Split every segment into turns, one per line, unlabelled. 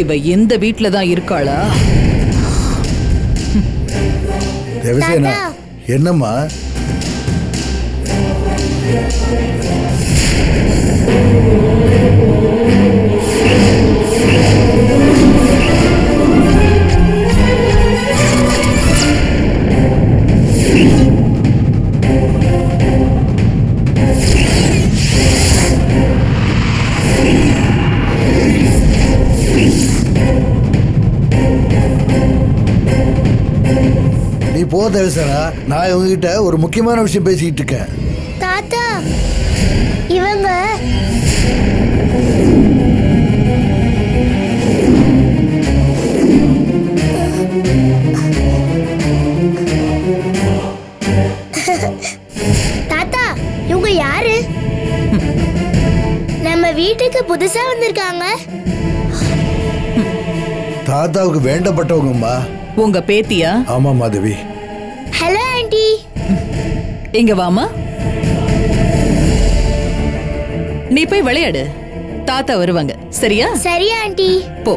இவ எந்த வீட்ல தான் இருக்காளா
தேவசேனா என்னம்மா நீ போ தேவசேனா நான் இவங்ககிட்ட ஒரு முக்கியமான விஷயம் பேசிக்கிட்டு இருக்கேன்
தாத்தா இவங்க தாத்தா இவங்க யாரு நம்ம வீட்டுக்கு புதுசா வந்திருக்காங்க
தாத்தாவுக்கு வேண்டப்பட்டவங்கம்மா
உங்க பேத்தியா
ஆமா மாதவி
ஹலோ ஆண்டி
இங்க வாமா நீ போய் விளையாடு தாத்தா வருவாங்க சரியா
சரியா ஆண்டி
போ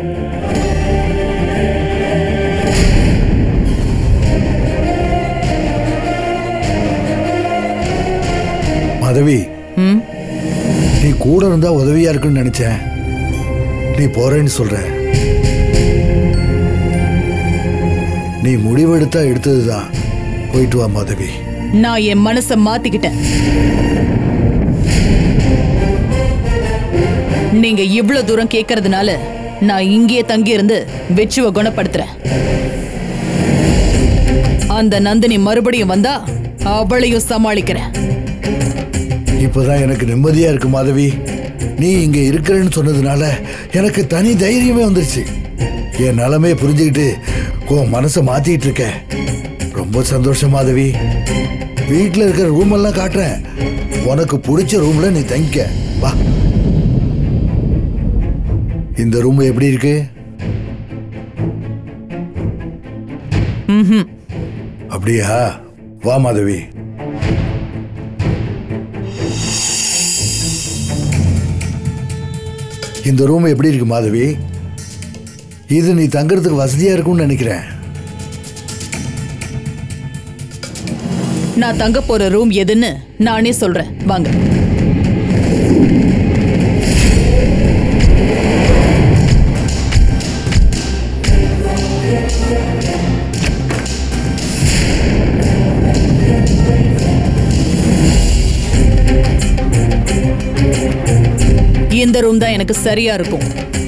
மாதவி
ம்
நீ கூட இருந்தா உதவியா இருக்குன்னு நினைச்சேன் நீ போறேன்னு சொல்ற நீ முடிவெடுத்தா எடுத்ததுதான் போயிட்டு வா மாதவி
நான் என் மனச மாத்திக்கிட்டேன் நீங்க இவ்ளோ தூரம் கேக்குறதுனால நான் இங்கேயே தங்கி இருந்து வெச்சுவ குணப்படுத்துறேன் அந்த நந்தினி மறுபடியும் வந்தா அவளையும் சமாளிக்கிறேன்
இப்பதான் எனக்கு நிம்மதியா இருக்கு மாதவி நீ இங்க இருக்கிறேன்னு சொன்னதுனால எனக்கு தனி தைரியமே வந்துருச்சு என் நிலைமைய புரிஞ்சுக்கிட்டு உன் மனசை மாத்திட்டு இருக்க ரொம்ப சந்தோஷம் மாதவி வீட்டில் இருக்கிற ரூம் எல்லாம் காட்டுறேன் உனக்கு பிடிச்ச ரூம்ல நீ தங்கிக்க வா இந்த ரூம் எப்படி இருக்கு
ம்ஹும்.
அப்படியா வா மாதவி இந்த ரூம் எப்படி இருக்கு மாதவி இது நீ தங்குறதுக்கு வசதியா இருக்கும்னு நினைக்கிறேன்
நான் தங்க போற ரூம் எதுன்னு நானே சொல்றேன் வாங்க இந்த ரூம் தான் எனக்கு சரியா இருக்கும்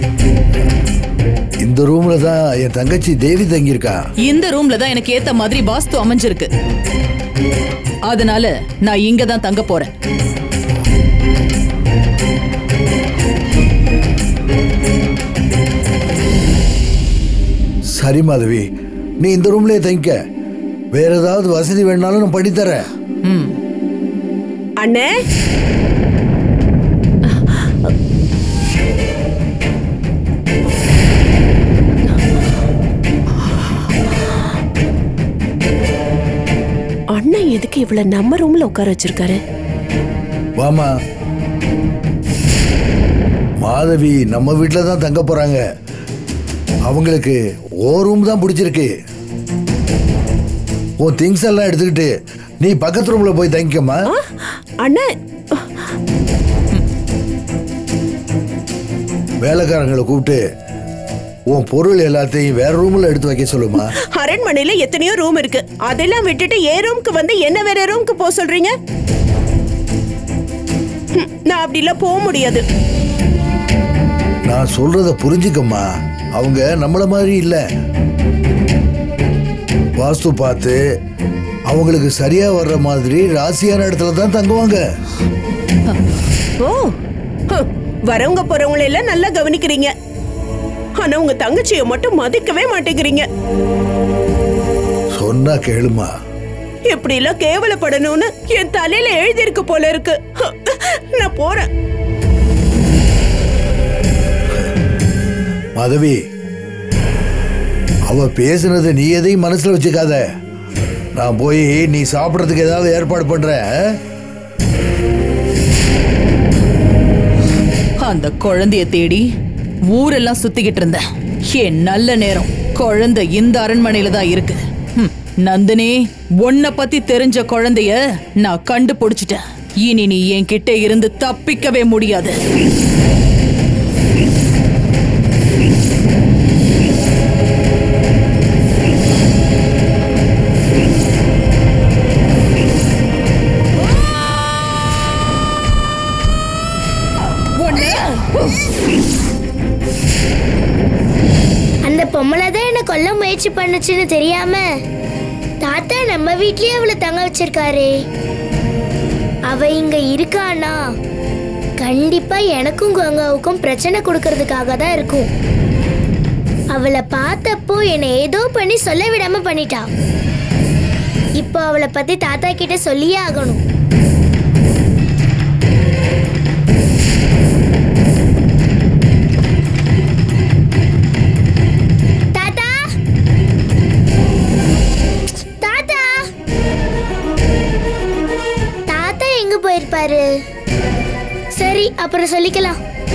இந்த ரூம்ல தான் என் தங்கச்சி தேவி தங்கியிருக்கா
இந்த ரூம்ல தான் எனக்கு ஏத்த மாதிரி வாஸ்து அமைஞ்சிருக்கு அதனால நான் இங்க தான் தங்க போறேன்
சரி மாதவி நீ இந்த ரூம்லயே தங்கிக்க வேற ஏதாவது வசதி வேணாலும் நான் பண்ணித்தரேன்
ம்
அண்ணே அண்ணன் எதுக்கு இவ்வளவு நம்ம ரூம்ல உட்கார வச்சிருக்காரு
வாமா மாதவி நம்ம வீட்டில் தான் தங்க போறாங்க அவங்களுக்கு ஓ ரூம் தான் பிடிச்சிருக்கு உன் திங்ஸ் எல்லாம் எடுத்துக்கிட்டு நீ பக்கத்து ரூம்ல போய் தங்கிக்கம்மா
ஆ, அண்ணன்
வேலைக்காரங்களை கூப்பிட்டு உன் பொருள் எல்லாத்தையும் வேற ரூம்ல எடுத்து வைக்க சொல்லுமா
அரண்மனையில எத்தனையோ ரூம் இருக்கு அதெல்லாம் விட்டுட்டு ஏ ரூம்க்கு வந்து என்ன வேற ரூம்க்கு போக சொல்றீங்க ஹம், நான் அப்படிலாம் போக முடியாது
நான் சொல்றத புரிஞ்சுக்கம்மா அவங்க நம்மள மாதிரி இல்ல வாஸ்து பார்த்து அவங்களுக்கு சரியா வர்ற மாதிரி ராசியான இடத்துல தான் தங்குவாங்க
ஓ ஹம், வரவங்க போறவங்களை எல்லாம் நல்லா கவனிக்கிறீங்க ஆனா உங்க தங்கச்சியை மட்டும் மதிக்கவே மாட்டேங்கிறீங்க
சொன்னா கேளுமா
இப்படி எல்லாம் கேவலப்படணும்னு என் தலையில எழுதியிருக்கு போல இருக்கு ஹம், நான் போறேன்
மாதவி அவ பேசுனதை நீ எதையும் மனசுல வச்சுக்காத நான் போய் நீ சாப்பிட்றதுக்கு ஏதாவது ஏற்பாடு பண்றேன் ஆ?
அந்த குழந்தைய தேடி ஊரெல்லாம் சுத்திக்கிட்டு இருந்தேன் என் நல்ல நேரம் குழந்தை இந்த அரண்மனையில தான் இருக்கு ஹம், நந்தினி உன்னை பத்தி தெரிஞ்ச குழந்தைய நான் கண்டுபிடிச்சிட்டேன் இனி நீ என்கிட்ட இருந்து தப்பிக்கவே முடியாது
அந்த பொம்மலை தான் என்ன கொல்ல முயற்சி பண்ணுச்சுன்னு தெரியாம தாத்தா நம்ம வீட்லயே அவளை தங்க வச்சிருக்காரே அவ இங்க இருக்கானா கண்டிப்பா எனக்கும் கங்காவுக்கும் பிரச்சனை கொடுக்கறதுக்காக தான் இருக்கும் அவளை பார்த்தப்போ என்னை ஏதோ பண்ணி சொல்ல விடாம பண்ணிட்டா இப்போ அவளை பத்தி தாத்தா கிட்ட சொல்லியே ஆகணும் தாத்தா தாத்தா தாத்தா எங்க போயிருப்பாரு சரி அப்புறம் சொல்லிக்கலாம்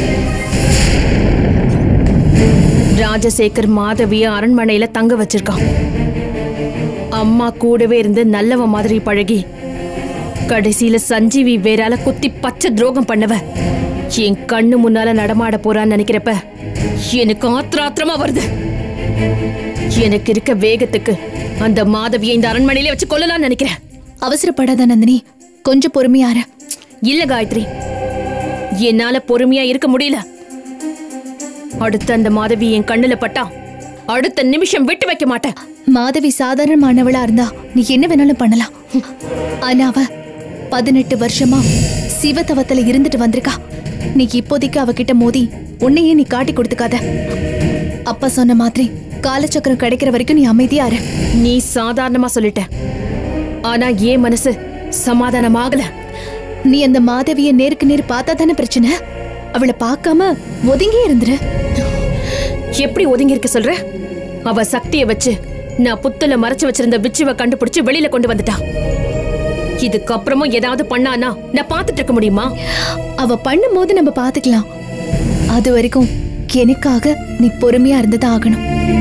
ராஜசேகர் மாதவிய அரண்மனையில தங்க வச்சிருக்கான் அம்மா கூடவே இருந்து நல்லவ மாதிரி பழகி கடைசியில சஞ்சீவி வேறால குத்தி பச்சை துரோகம் பண்ணவ என் கண்ணு முன்னால நடமாட போறான்னு நினைக்கிறப்ப எனக்கு ஆத்திராத்திரமா வருது எனக்கு இருக்க வேகத்துக்கு அந்த மாதவியை இந்த அரண்மனையில வச்சு கொல்லலாம்னு நினைக்கிறேன்
அவசரப்படாத நந்தினி கொஞ்சம் பொறுமையார
இல்ல காயத்ரி என்னால பொறுமையா இருக்க முடியல அடுத்த அந்த மாதவி என் கண்ணுல பட்டா அடுத்த நிமிஷம் விட்டு வைக்க மாட்டேன்
மாதவி சாதாரணமானவளா இருந்தா நீ என்ன வேணாலும் பண்ணலாம் ஆனா அவ பதினெட்டு வருஷமா சிவதவத்துல இருந்துட்டு வந்திருக்கா நீ இப்போதைக்கு அவகிட்ட மோதி உன்னையே நீ காட்டி கொடுத்துக்காத அப்பா சொன்ன மாதிரி காலச்சக்கரம் கிடைக்கிற வரைக்கும் நீ அமைதியா இரு
நீ சாதாரணமா சொல்லிட்ட ஆனா ஏன் மனசு சமாதானமாகல
நீ அந்த மாதவிய நேருக்கு நேர் பார்த்தா தானே பிரச்சனை அவளை பார்க்காம ஒதுங்கி இருந்துரு
எப்படி ஒதுங்கி இருக்க சொல்ற அவ சக்திய வச்சு நான் புத்துல மறைச்சு வச்சிருந்த விச்சுவ கண்டுபிடிச்சு வெளியில கொண்டு வந்துட்டா இதுக்கப்புறமும் ஏதாவது பண்ணானா நான் பார்த்துட்டு இருக்க முடியுமா
அவ பண்ணும்போது நம்ம பாத்துக்கலாம் அது வரைக்கும் எனக்காக நீ பொறுமையா இருந்தது ஆகணும்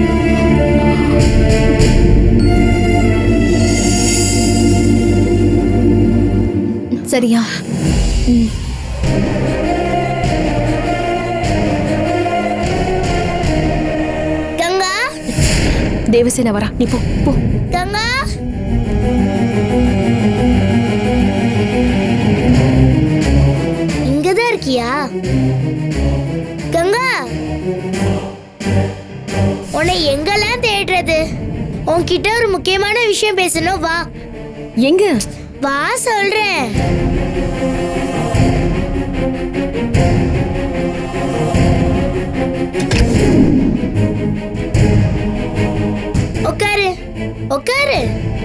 சரியா
கங்கா
தேவசேனா வரா நீ போ போ
கங்கா இங்கதான் இருக்கியா கங்கா உன்னை எங்கெல்லாம் தேடுறது உன்கிட்ட ஒரு முக்கியமான விஷயம் பேசணும் வா
எங்க
வா சொல்றேன் உட்காரு உட்காரு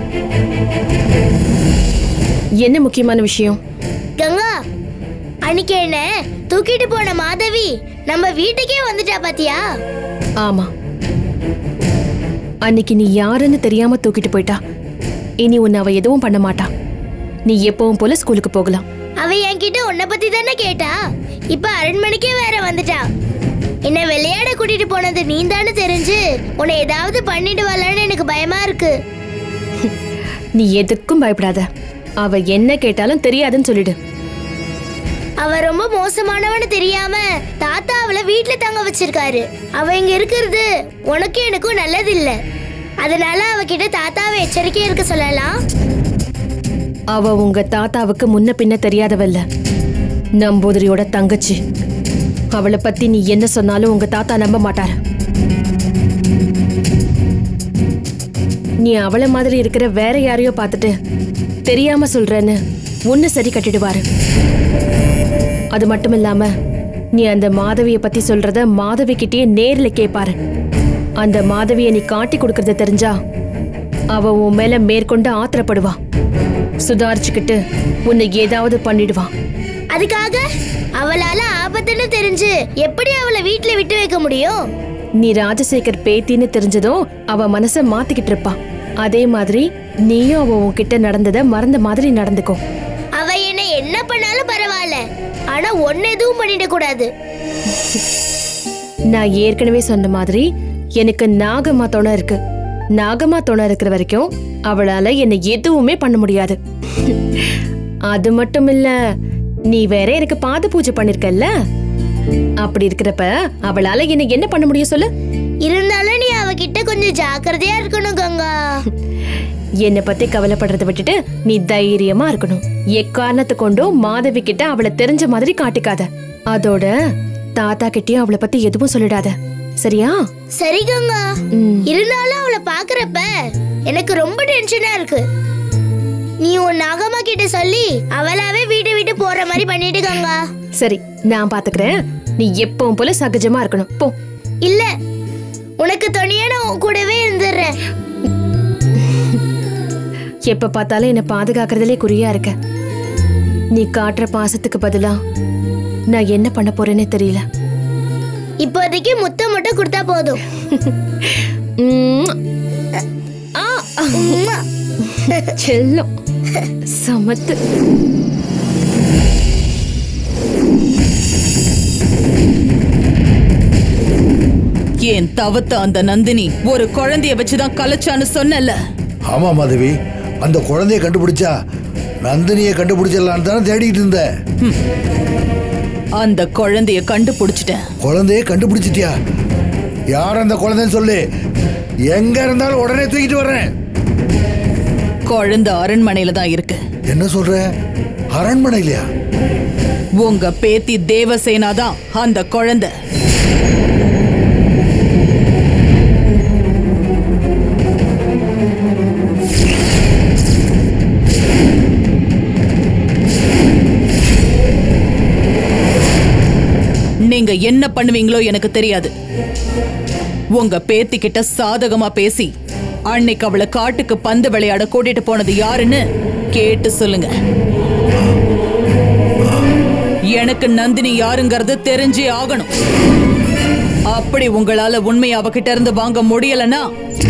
என்ன முக்கியமான விஷயம்
கங்கா அன்னைக்கு என்ன தூக்கிட்டு போன மாதவி நம்ம வீட்டுக்கே வந்துட்டா பாத்தியா
ஆமா அன்னைக்கு நீ யாருன்னு தெரியாம தூக்கிட்டு போயிட்டா இனி உன்னை அவ எதுவும் பண்ண மாட்டா நீ எப்பவும் போல ஸ்கூலுக்கு போகலாம்
அவ என்கிட்ட உன்னை பத்தி தானே கேட்டா இப்ப அரண்மனைக்கே வேற வந்துட்டா என்ன விளையாட கூட்டிட்டு போனது நீ தானே தெரிஞ்சு உன்னை ஏதாவது பண்ணிட்டு வரலான்னு எனக்கு பயமா இருக்கு
நீ எதுக்கும் பயப்படாத அவ என்ன கேட்டாலும் தெரியாதுன்னு சொல்லிடு
அவ ரொம்ப மோசமானவன்னு தெரியாம தாத்தா அவளை வீட்ல தங்க வச்சிருக்காரு அவ இங்க இருக்கிறது உனக்கும் எனக்கும் நல்லது இல்ல அதனால அவகிட்ட தாத்தாவை எச்சரிக்கையா இருக்க சொல்லலாம்
அவ உங்க தாத்தாவுக்கு முன்ன பின்ன தெரியாதவல்ல நம்பூதிரியோட தங்கச்சி அவளை பத்தி நீ என்ன சொன்னாலும் உங்க தாத்தா நம்ப மாட்டாரு நீ அவளை மாதிரி இருக்கிற வேற யாரையோ பார்த்துட்டு தெரியாம சொல்றேன்னு ஒன்னு சரி கட்டிடுவாரு அது மட்டும் இல்லாம நீ அந்த மாதவிய பத்தி சொல்றத மாதவி கிட்டயே நேர்ல கேட்பாரு அந்த மாதவிய நீ காட்டி கொடுக்கறத தெரிஞ்சா அவ உன் மேல மேற்கொண்டு ஆத்திரப்படுவா சுதாரிச்சுக்கிட்டு உன்னை ஏதாவது பண்ணிடுவா
அதுக்காக அவளால ஆபத்துன்னு தெரிஞ்சு எப்படி அவளை வீட்ல விட்டு வைக்க முடியும்
நீ ராஜசேகர் பேத்தின்னு தெரிஞ்சதும் அவ மனச மாத்திக்கிட்டு இருப்பா அதே மாதிரி நீயும் அவ உன்கிட்ட நடந்தத மறந்த மாதிரி நடந்துக்கோ
அவ என்ன என்ன பண்ணாலும் பரவாயில்ல ஆனா ஒன்னு எதுவும் பண்ணிட கூடாது
நான் ஏற்கனவே சொன்ன மாதிரி எனக்கு நாகம்மா துணை இருக்கு நாகம்மா துணை இருக்கிற வரைக்கும் அவளால என்னை எதுவுமே பண்ண முடியாது அது மட்டும் இல்ல நீ வேற எனக்கு பாத பூஜை பண்ணிருக்கல்ல அப்படி இருக்கிறப்ப அவளால என்னை என்ன பண்ண முடியும் சொல்லு
இருந்தாலும் நீ அவகிட்ட கொஞ்சம் ஜாக்கிரதையா இருக்கணும் கங்கா
என்னை பத்தி கவலைப்படுறத விட்டுட்டு நீ தைரியமா இருக்கணும் எக்காரணத்தை கொண்டும் மாதவி கிட்ட அவளை தெரிஞ்ச மாதிரி காட்டிக்காத அதோட தாத்தா கிட்டயும் அவளை பத்தி எதுவும் சொல்லிடாத சரியா
சரி கங்கா
ம்.
இருந்தாலும் அவளை பாக்குறப்ப எனக்கு ரொம்ப டென்ஷனா இருக்கு நீ உன் நாகம்மா கிட்ட சொல்லி அவளாவே வீட்டை விட்டு போற மாதிரி பண்ணிட்டு கங்கா
சரி நான் பாத்துக்கிறேன் நீ எப்பவும் போல சகஜமா இருக்கணும் போ
இல்ல உனக்கு துணையா நான் உன் கூடவே இருந்துடுறேன்
எப்ப பார்த்தாலும் என்ன பாதுகாக்கிறதுலே குறியா இருக்க நீ காட்டுற பாசத்துக்கு பதிலா நான் என்ன பண்ண போறேன்னே தெரியல
இப்போதைக்கு முத்தம் மட்டும் கொடுத்தா போதும்
உம். ஆ,
உம்மா.
செல்லம் சமத்து
ஏன் தவத்த அந்த நந்தினி ஒரு குழந்தைய வச்சுதான் கலைச்சான்னு சொன்னல
ஆமா மாதவி அந்த குழந்தைய கண்டுபிடிச்சா நந்தினியை கண்டுபிடிச்சிடலான்னு தானே தேடிட்டு இருந்த
அந்த குழந்தைய கண்டுபிடிச்சிட்டேன்
குழந்தைய கண்டுபிடிச்சிட்டியா யார் அந்த குழந்தைன்னு சொல்லு எங்க இருந்தாலும் உடனே தூக்கிட்டு வர்றேன்
குழந்தை அரண்மனையில தான் இருக்கு
என்ன சொல்ற அரண்மனையிலயா
உங்க பேத்தி தேவசேனா தான் அந்த குழந்தை நீங்க என்ன பண்ணுவீங்களோ எனக்கு தெரியாது உங்க பேத்தி கிட்ட சாதகமா பேசி அன்னைக்கு அவளை காட்டுக்கு பந்து விளையாட கூட்டிட்டு போனது யாருன்னு கேட்டு சொல்லுங்க எனக்கு நந்தினி யாருங்கிறது தெரிஞ்சே ஆகணும் அப்படி உங்களால உண்மை அவகிட்ட இருந்து வாங்க முடியலனா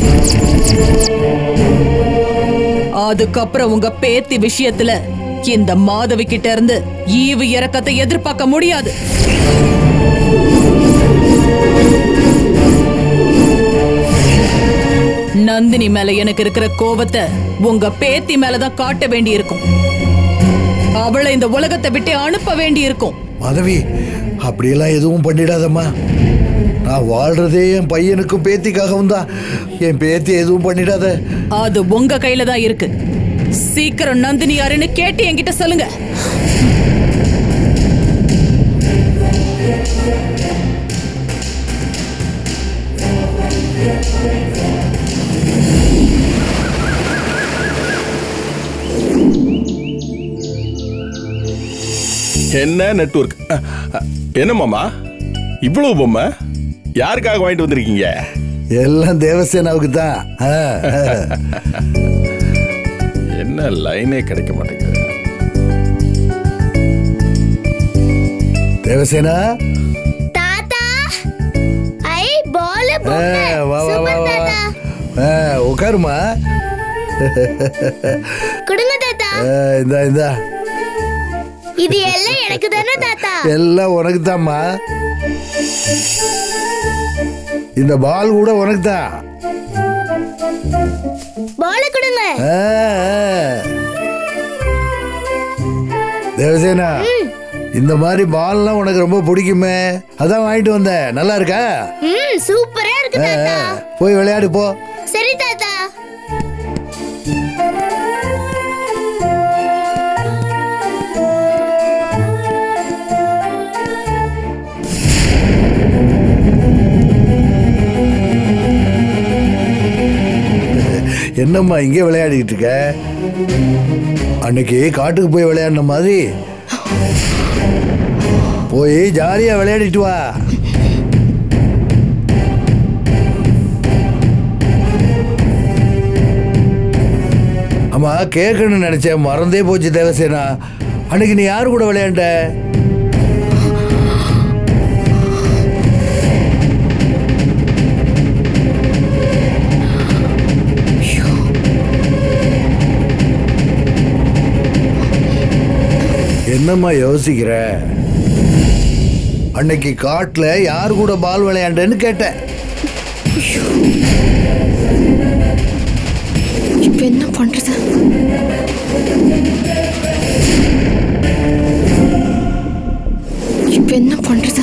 அதுக்கப்புறம் உங்க பேத்தி விஷயத்துல இந்த மாதவி கிட்ட இருந்து ஈவு இறக்கத்தை எதிர்பார்க்க முடியாது நந்தினி மேல எனக்கு இருக்கிற கோவத்தை உங்க பேத்தி மேலதான் காட்ட வேண்டி இருக்கும் அவளை இந்த உலகத்தை விட்டு அனுப்ப வேண்டி இருக்கும்
மாதவி அப்படியெல்லாம் எதுவும் பண்ணிடாதம்மா நான் வாழ்றதே என் பையனுக்கும் பேத்திக்காகவும் தான் என் பேத்தி எதுவும் பண்ணிடாத
அது உங்க கையில தான் இருக்கு சீக்கிரம் நந்தினி யாருன்னு கேட்டு என்கிட்ட சொல்லுங்க
என்ன நெட்வொர்க் என்ன மாமா இவ்வளவு பொம்மை யாருக்காக வாங்கிட்டு வந்திருக்கீங்க
எல்லாம் தேவசேனாவுக்கு தான் ஆ, ஆ.
என்ன லைனே கிடைக்க மாட்டேங்குது
தேவசேனா
தாத்தா ஐ பால்
ஆ, வா வா வா வா வா. ஆ, உட்காருமா
கொடுங்க தாத்தா
ஆ, இந்தா இந்தா
இது எல்லாம் எனக்கு தானே தாத்தா
எல்லாம் உனக்கு தான்மா இந்த பால் கூட உனக்கு தான்
பால கொடுங்க
ஆ, ஆ. தேவசேனா இந்த மாதிரி பால்லாம் உனக்கு ரொம்ப பிடிக்குமே அதான் வாங்கிட்டு வந்தேன் நல்லா இருக்கா
ம் சூப்பரா இருக்கு
ஆ,
தாத்தா
ஆ. போய் விளையாடு போ
சரி தாத்தா
என்னம்மா இங்கே விளையாடிட்டு இருக்க அன்னைக்கு காட்டுக்கு போய் விளையாடின மாதிரி போய் ஜாலியா விளையாடிட்டு வா ஆமா கேட்கணும்னு நினைச்சேன் மறந்தே போச்சு தேவசேனா அன்னைக்கு நீ யாரு கூட விளையாண்ட என்னம்மா யோசிக்கிற அன்னைக்கு காட்டுல யார் கூட பால் விளையாண்டேன்னு கேட்டேன்
இப்ப என்ன பண்றது இப்ப என்ன பண்றது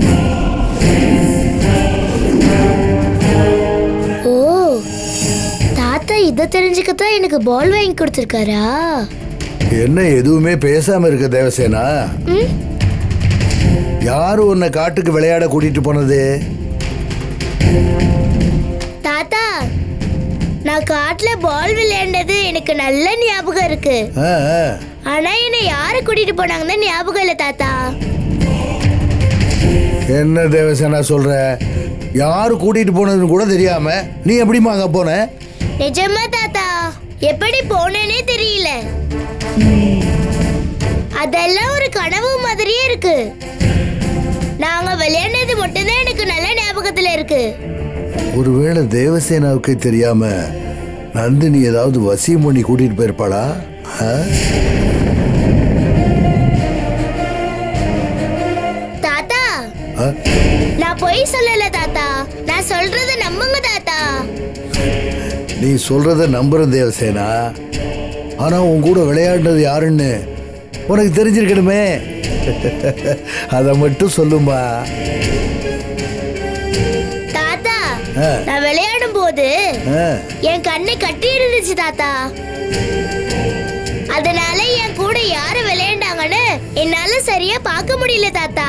ஓ தாத்தா இதை தெரிஞ்சுக்கத்தான் எனக்கு பால் வாங்கி கொடுத்துருக்காரா
என்ன எதுவுமே பேசாம இருக்க தேவசேனா
ம்
யாரு உன்னை காட்டுக்கு விளையாட கூட்டிட்டு போனது
தாத்தா நான் காட்டுல பால் விளையாண்டது எனக்கு நல்ல ஞாபகம் இருக்கு
ஆ, ஆ.
ஆனா என்னை யாரு கூட்டிட்டு போனாங்கன்னு ஞாபகம் இல்ல தாத்தா
என்ன தேவசேனா சொல்ற யாரு கூட்டிட்டு போனதுன்னு கூட தெரியாம நீ எப்படிமா அங்க போன
நிஜமா தாத்தா எப்படி போனேனே தெரியல அதெல்லாம் ஒரு கனவு மாதிரியே இருக்கு நாங்க விளையாண்டது மட்டும்தான் எனக்கு நல்ல ஞாபகத்துல இருக்கு
ஒருவேளை தேவசேனாவுக்கு தெரியாம நந்தினி ஏதாவது வசியம் பண்ணி கூட்டிட்டு போயிருப்பாளா ஆ?
தாத்தா
ஆ?
நான் பொய் சொல்லல தாத்தா நான் சொல்றத நம்புங்க தாத்தா
நீ சொல்றத நம்புறேன் தேவசேனா ஆனா உன் கூட விளையாடுனது யாருன்னு உனக்கு தெரிஞ்சிருக்கணுமே அதை மட்டும் சொல்லுமா
தாத்தா
ஆ.
நான் விளையாடும் போது
ஆ,
என் கண்ணு கட்டி இருந்துச்சு தாத்தா அதனால என் கூட யாரு விளையாண்டாங்கன்னு என்னால சரியா பார்க்க முடியல தாத்தா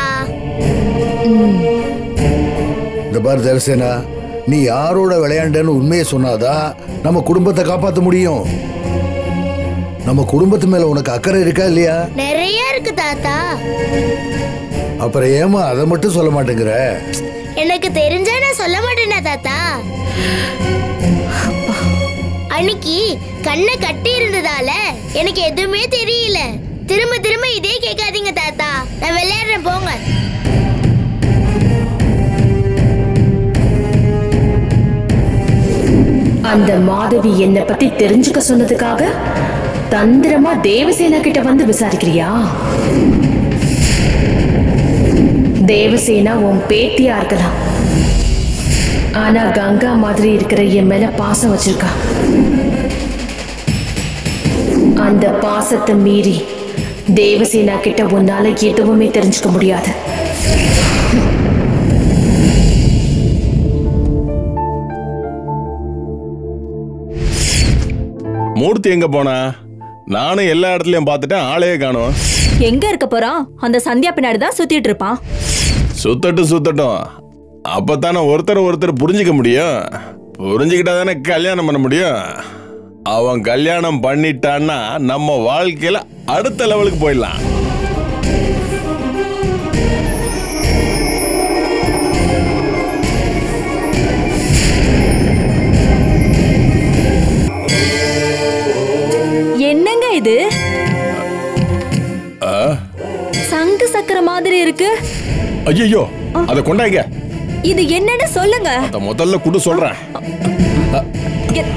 இந்த பாரு தேவசேனா நீ யாரோட விளையாண்டன்னு உண்மையை சொன்னாதான் நம்ம குடும்பத்தை காப்பாற்ற முடியும் நம்ம குடும்பத்து மேல உனக்கு அக்கறை இருக்கா இல்லையா
நிறைய இருக்கு தாத்தா
அப்புறம் ஏமா அதை மட்டும் சொல்ல மாட்டேங்கிற
எனக்கு தெரிஞ்சா நான் சொல்ல மாட்டேனா தாத்தா அன்னைக்கு கண்ணை கட்டி இருந்ததால எனக்கு எதுவுமே தெரியல திரும்ப திரும்ப இதே கேட்காதீங்க தாத்தா நான் விளையாடுறேன் போங்க
அந்த மாதவி என்னை பத்தி தெரிஞ்சுக்க சொன்னதுக்காக தந்திரமா தேவசேனா கிட்ட வந்து விசாரிக்கிறியா தேவசேனா உன் பேத்தியா இருக்கலாம் ஆனா கங்கா மாதிரி இருக்கிற என் மேல பாசம் வச்சிருக்கா அந்த பாசத்தை மீறி தேவசேனா கிட்ட உன்னால எதுவுமே தெரிஞ்சுக்க முடியாது
மூர்த்தி எங்க போனா நானும் எல்லா இடத்துலயும் பார்த்துட்டேன் ஆளையே காணோம்
எங்க இருக்க போறான் அந்த சந்தியா பின்னாடி தான் சுத்திட்டு இருப்பான்
சுத்தட்டும் சுத்தட்டும் அப்பத்தானே ஒருத்தர் ஒருத்தர் புரிஞ்சுக்க முடியும் புரிஞ்சுக்கிட்டா தானே கல்யாணம் பண்ண முடியும் அவன் கல்யாணம் பண்ணிட்டான்னா நம்ம வாழ்க்கையில அடுத்த லெவலுக்கு போயிடலாம்
என்னங்க இது சங்கு சக்கர மாதிரி இருக்கு
ஐயோ அதை கொண்டாங்க
இது என்னன்னு சொல்லுங்க
அத முதல்ல குடு சொல்றேன்
எ-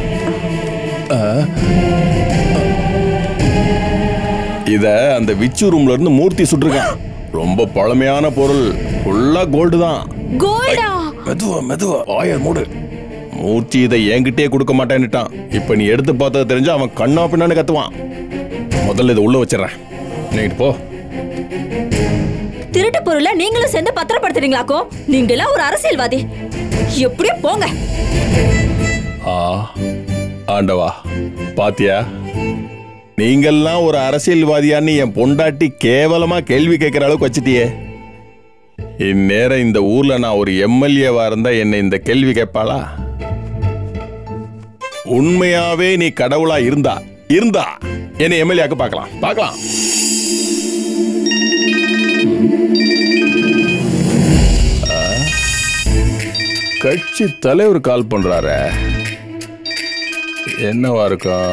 இத அந்த விச்சு ரூம்ல இருந்து மூர்த்தி சுட்டிருக்கான் ரொம்ப பழமையான பொருள் ஃபுல்லா கோல்டு தான்
கோல்டா
மெதுவா மெதுவா வாய மூடு மூர்த்தி இதை என்கிட்டயே கொடுக்க மாட்டேன்னுட்டான் இப்ப நீ எடுத்து பார்த்தது தெரிஞ்சா அவன் கண்ணா பின்னான்னு கத்துவான் முதல்ல இதை உள்ள வச்சிடறேன் நீட்டு போ
திருட்டு பொருளை நீங்களும் சேர்ந்து பத்திரப்படுத்துறீங்களாக்கோ நீங்க எல்லாம் ஒரு அரசியல்வாதி எப்படியோ போங்க
ஆ ஆண்டவா பாத்தியா நீங்கெல்லாம் ஒரு அரசியல்வாதியான்னு என் பொண்டாட்டி கேவலமா கேள்வி கேட்கிற அளவுக்கு வச்சிட்டியே இந்நேரம் இந்த ஊர்ல நான் ஒரு எம்எல்ஏவா இருந்தா என்னை இந்த கேள்வி கேட்பாளா உண்மையாவே நீ கடவுளா இருந்தா இருந்தா என்னை எம்எல்ஏக்கு பார்க்கலாம் பார்க்கலாம் ஆ, கட்சி தலைவர் கால் பண்றாரே என்னவா இருக்கும்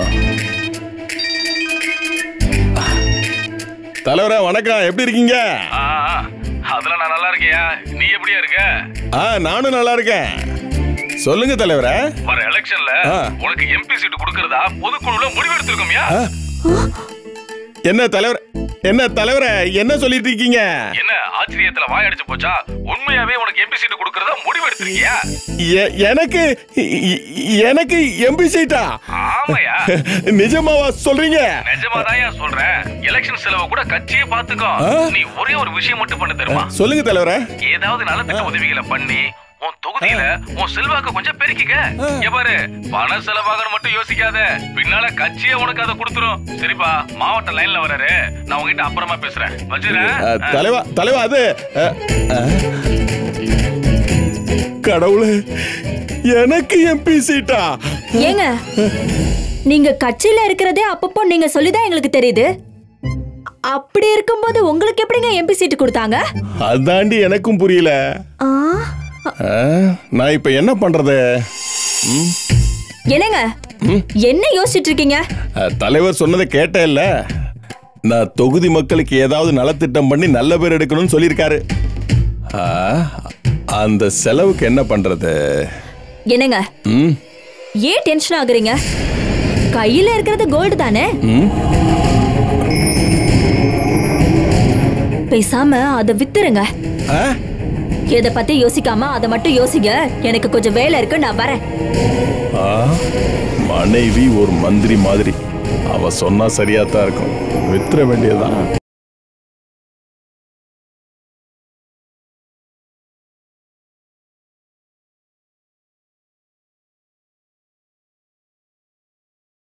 தலைவரே வணக்கம் எப்படி இருக்கீங்க
ஆ, ஆ, அதுல நான் நல்லா இருக்கியா நீ எப்படியா இருக்க
ஆ நானும் நல்லா இருக்கேன் சொல்லுங்க தலைவரே
வர எலெக்ஷன்ல
ஆ.
உனக்கு எம்பி சீட் கொடுக்கறதா பொதுக்குழுல முடிவெடுத்திருக்கோம்யா
என்ன தலைவர் என்ன தலைவரே என்ன சொல்லிட்டு இருக்கீங்க
என்ன ஆச்சரியத்துல வாய் அடிச்சு போச்சா உண்மையாவே உனக்கு எம்பி சீட் கொடுக்கறதா முடிவு எடுத்திருக்கியா
எ- எனக்கு எ- எனக்கு எம்பி சீட்டா
ஆமாயா
நிஜமாவா சொல்றீங்க
நிஜமாதாயா சொல்றேன் எலெக்ஷன் செலவு கூட கட்சியே பாத்துக்கோ
ஆ?
நீ ஒரே ஒரு விஷயம் மட்டும் பண்ண தெரியுமா
சொல்லுங்க தலைவரே
ஏதாவது நலத்திட்ட உதவிகளை பண்ணி உன் தொகுதியில உன் செல்வாக்க கொஞ்சம் பெருக்கிக்க இங்க பாரு பண செலவாகன்னு மட்டும் யோசிக்காத பின்னால கட்சியே உனக்கு அதை கொடுத்துரும் சரிப்பா மாவட்ட லைன்ல வராரு நான் உங்ககிட்ட அப்புறமா பேசுறேன்
அ,
வச்சுறேன்
தலைவா தலைவா அது அ, அ. கடவுளே எனக்கு எம்பி சீட்டா
ஏங்க நீங்க கட்சியில இருக்கிறதே அப்பப்போ நீங்க சொல்லிதான் எங்களுக்கு தெரியுது அப்படி இருக்கும்போது உங்களுக்கு எப்படிங்க எம்பி சீட்டு கொடுத்தாங்க
அதாண்டி எனக்கும் புரியல
ஆ,
அ, நான் இப்ப என்ன பண்றது ம்,
என்னங்க என்ன யோசிச்சுட்டு இருக்கீங்க
அ, தலைவர் சொன்னதை கேட்டேன் இல்ல நான் தொகுதி மக்களுக்கு ஏதாவது நலத்திட்டம் பண்ணி நல்ல பேர் எடுக்கணும்னு சொல்லியிருக்காரு ஆ, அந்த செலவுக்கு என்ன பண்றது
என்னங்க
ம்
ஏன் டென்ஷன் ஆகுறீங்க கையில இருக்கிறது கோல்டு தானே
ம்
பேசாம அதை வித்துருங்க
ஆ
எதை பத்தி யோசிக்காம அதை மட்டும் யோசிங்க எனக்கு கொஞ்சம் வேலை இருக்கு நான் வரேன்
ஆ, மனைவி ஒரு மந்திரி மாதிரி அவ சொன்னா சரியா தான் இருக்கும் வித்துற வேண்டியதுதான்